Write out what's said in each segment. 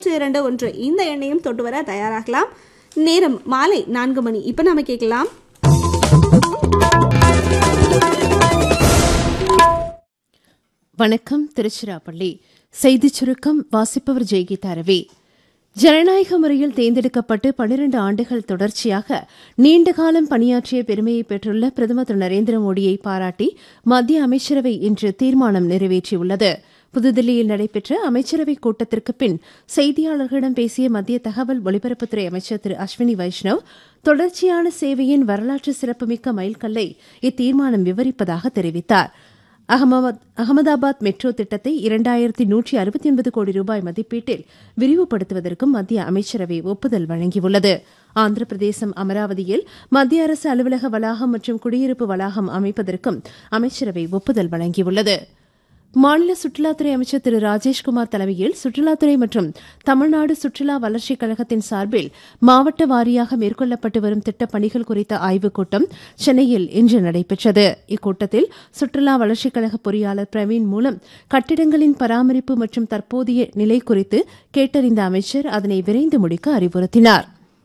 இரண்டு ஒன்று இந்த எண்ணையும் தொட்டு வர தயாராகலாம் நேரம் மாலை நான்கு மணி இப்போ நாம கேட்கலாம் வணக்கம் திருச்சிராப்பள்ளி செய்திச் சுருக்கம் வாசிப்பவர் ஜெய்கீதா ரவி ஜனநாயக முறையில் தேர்ந்தெடுக்கப்பட்டு பனிரண்டு ஆண்டுகள் தொடர்ச்சியாக நீண்ட காலம் பணியாற்றிய பெருமையை பெற்றுள்ள பிரதமர் திரு நரேந்திர மோடியை பாராட்டி மத்திய அமைச்சரவை இன்று தீர்மானம் நிறைவேற்றியுள்ளது புதுதில்லியில் நடைபெற்ற அமைச்சரவைக் கூட்டத்திற்கு பின் செய்தியாளர்களிடம் பேசிய மத்திய தகவல் ஒலிபரப்புத்துறை அமைச்சர் திரு அஸ்வினி வைஷ்ணவ் தொடர்ச்சியான சேவையின் வரலாற்று சிறப்புமிக்க மைல்கல்லை இத்தீர்மானம் விவரிப்பதாக தெரிவித்தார் அகமதாபாத் அகமதாபாத் மெட்ரோ திட்டத்தை இரண்டாயிரத்தி நூற்றி அறுபத்தி ஒன்பது கோடி ரூபாய் மதிப்பீட்டில் விரிவுபடுத்துவதற்கும் மத்திய அமைச்சரவை ஒப்புதல் வழங்கியுள்ளது ஆந்திர பிரதேசம் அமராவதியில் மத்திய அரசு அலுவலக வளாகம் மற்றும் குடியிருப்பு வளாகம் அமைப்பதற்கும் அமைச்சரவை ஒப்புதல் வழங்கியுள்ளது மாநில சுற்றுலாத்துறை அமைச்சர் திரு ராஜேஷ்குமார் தலைமையில் சுற்றுலாத்துறை மற்றும் தமிழ்நாடு சுற்றுலா வளர்ச்சிக் கழகத்தின் சார்பில் மாவட்ட வாரியாக மேற்கொள்ளப்பட்டு வரும் திட்டப் பணிகள் குறித்த ஆய்வுக் கூட்டம் சென்னையில் இன்று நடைபெற்றது இக்கூட்டத்தில் சுற்றுலா வளர்ச்சிக் கழக பொறியாளர் பிரவீன் மூலம் கட்டிடங்களின் பராமரிப்பு மற்றும் தற்போதைய நிலை குறித்து கேட்டறிந்த அமைச்சர் அதனை விரைந்து முடிக்க அறிவுறுத்தினார்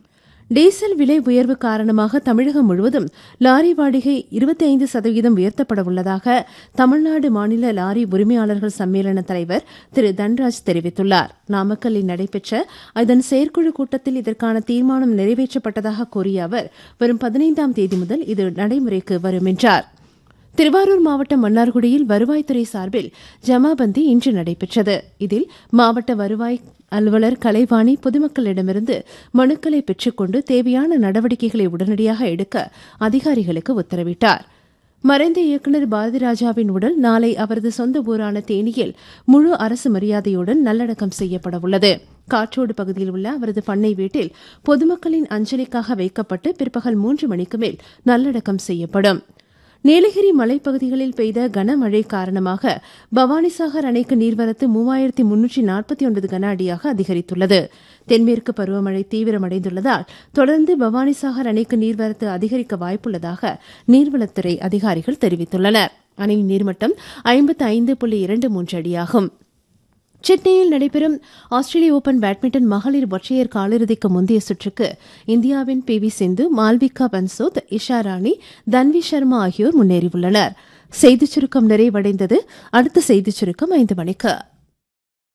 டீசல் விலை உயர்வு காரணமாக தமிழகம் முழுவதும் லாரி வாடகை இருபத்தி ஐந்து சதவீதம் உயர்த்தப்பட உள்ளதாக தமிழ்நாடு மாநில லாரி உரிமையாளர்கள் சம்மேளன தலைவர் திரு தன்ராஜ் தெரிவித்துள்ளார் நாமக்கல்லில் நடைபெற்ற அதன் செயற்குழு கூட்டத்தில் இதற்கான தீர்மானம் நிறைவேற்றப்பட்டதாக கூறிய அவர் வரும் பதினைந்தாம் தேதி முதல் இது நடைமுறைக்கு வரும் என்றார் திருவாரூர் மாவட்டம் மன்னார்குடியில் வருவாய்த்துறை சார்பில் ஜமாபந்தி இன்று நடைபெற்றது இதில் மாவட்ட வருவாய் அலுவலர் கலைவாணி பொதுமக்களிடமிருந்து மனுக்களை பெற்றுக்கொண்டு தேவையான நடவடிக்கைகளை உடனடியாக எடுக்க அதிகாரிகளுக்கு உத்தரவிட்டார் மறைந்த இயக்குநர் பாரதி ராஜாவின் உடல் நாளை அவரது சொந்த ஊரான தேனியில் முழு அரசு மரியாதையுடன் நல்லடக்கம் செய்யப்பட உள்ளது காற்றோடு பகுதியில் உள்ள அவரது பண்ணை வீட்டில் பொதுமக்களின் அஞ்சலிக்காக வைக்கப்பட்டு பிற்பகல் மூன்று மணிக்கு மேல் நல்லடக்கம் செய்யப்படும் நீலகிரி மலைப்பகுதிகளில் பெய்த கனமழை காரணமாக பவானிசாகர் அணைக்கு நீர்வரத்து மூவாயிரத்தி முன்னூற்றி நாற்பத்தி ஒன்பது கன அடியாக அதிகரித்துள்ளது தென்மேற்கு பருவமழை தீவிரமடைந்துள்ளதால் தொடர்ந்து பவானிசாகர் அணைக்கு நீர்வரத்து அதிகரிக்க வாய்ப்புள்ளதாக நீர்வளத்துறை அதிகாரிகள் தெரிவித்துள்ளனர் அணையின் நீர்மட்டம் ஐம்பத்து ஐந்து புள்ளி இரண்டு மூன்று அடியாகும் சிட்னியில் நடைபெறும் ஆஸ்திரேலிய ஓபன் பேட்மிண்டன் மகளிர் ஒற்றையர் காலிறுதிக்கு முந்தைய சுற்றுக்கு இந்தியாவின் பி வி சிந்து மால்விகா பன்சோத் இஷா ராணி தன்வி சர்மா ஆகியோர் முன்னேறியுள்ளனர் செய்திச் சுருக்கம் நிறைவடைந்தது அடுத்த செய்திச் சுருக்கம் ஐந்து மணிக்கு